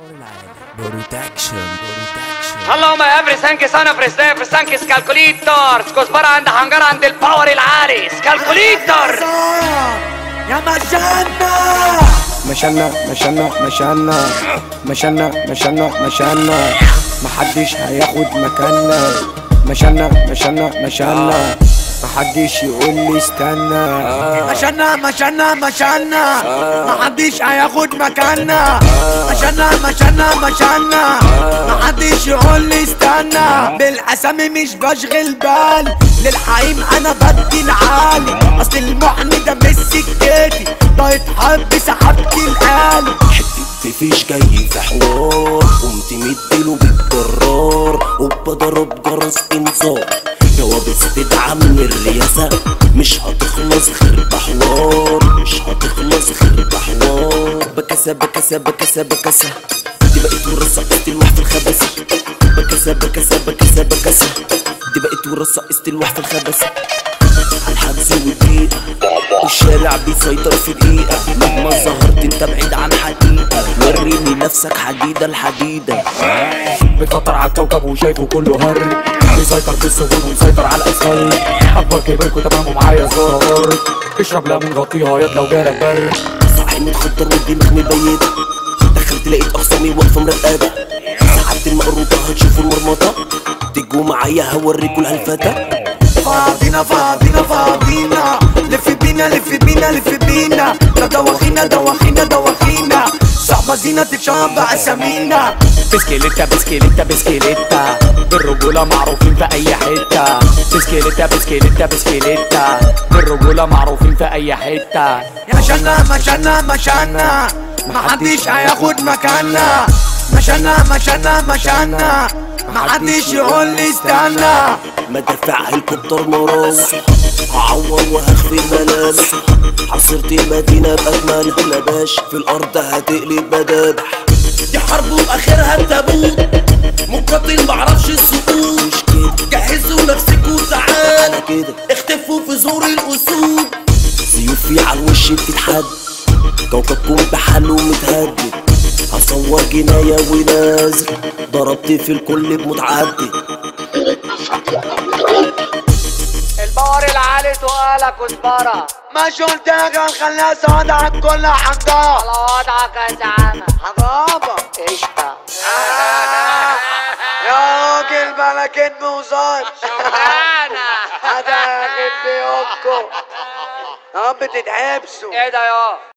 برودكشن برودكشن اللهم افري سانكي سانا فريستيف سانكي سكالكوليتور كزبرة عند حنجرة عند الباور العالي سكالكوليتور يا مجنة مشانا مشانا مشانا مشانا مشانا مشانا محدش هياخد مكاننا مشانا مشانا مشانا محدش يقول لي استنى مشانا مشانا مشانا محدش هياخد مكاننا مشانا مشانا مشانا محدش يقول لي استنى بالاسامي مش بشغل بالي للحقيم انا بدي العالي اصل المحن ده مش سكتي ده يتحب سحبت الآلي مفيش جاي في حوار قمت مديله بالجرار وبضرب جرس انذار جوابس تدعم الرياسة مش هتخلص غير بحوار مش هتخلص غير بحوار بكسة بكسة بكسة بكسة دي بقت ورصة استلوح في الخبث بكسة بكسة بكسة بكسة دي بقت ورصة استلوح في الخبث الحجز والدقيقة الشارع بيسيطر في دقيقة مهما ظهرت انت بعيد عن حقيقة وريني نفسك حديدة الحديدة بتخطر على الكوكب وشايفه كله هر بيسيطر في السهول ومسيطر على الاسفل اكبر كبركوا تمام ومعايا صغار اشرب ليمون غطيها ياض لو جالك بر صاحي متخدر والدماغ مبيتة دخلت لقيت اخصامي واقفة مرقدة سحبت المقروطة هتشوفوا المرمطة تجوا معايا هوريكوا الهلفتة فاضينا فاضينا فاضينا لف بينا لف بينا لف بينا لا دواخينا دواخينا دواخينا صعبة زينة تتشرب اسامينا بسكيليتا بسكيليتا بسكيليتا بالرجولة معروفين في أي حتة بسكيليتا بسكيليتا بسكيليتا بالرجولة معروفين في أي حتة مشانا مشانا مشانا محدش هياخد مكاننا مشانا مشانا مشانا محدش يقول لي استنى مدافع هليكوبتر مرص هعور وهخفي ملامح عصرت المدينة بأجملها نباش في الأرض هتقلب مدابح دي حرب وآخرها التابوت مقاتل معرفش السقوط مش كده جهزوا نفسكوا تعالى كده اختفوا في زور الأسود سيوفي على الوش بتتحد كوكبكم بحاله متهدد هصور جناية ونازل ضربت في الكل بمتعدد الباور العالي سؤالك كزبرة ما شلت لك خليها سعادة عن كل حاجة على وضعك يا زعامة حرابة قشطة يا راجل بلا كدب وزار شغلانة هذا يا خبي امكم يا رب تتحبسوا ايه ده يا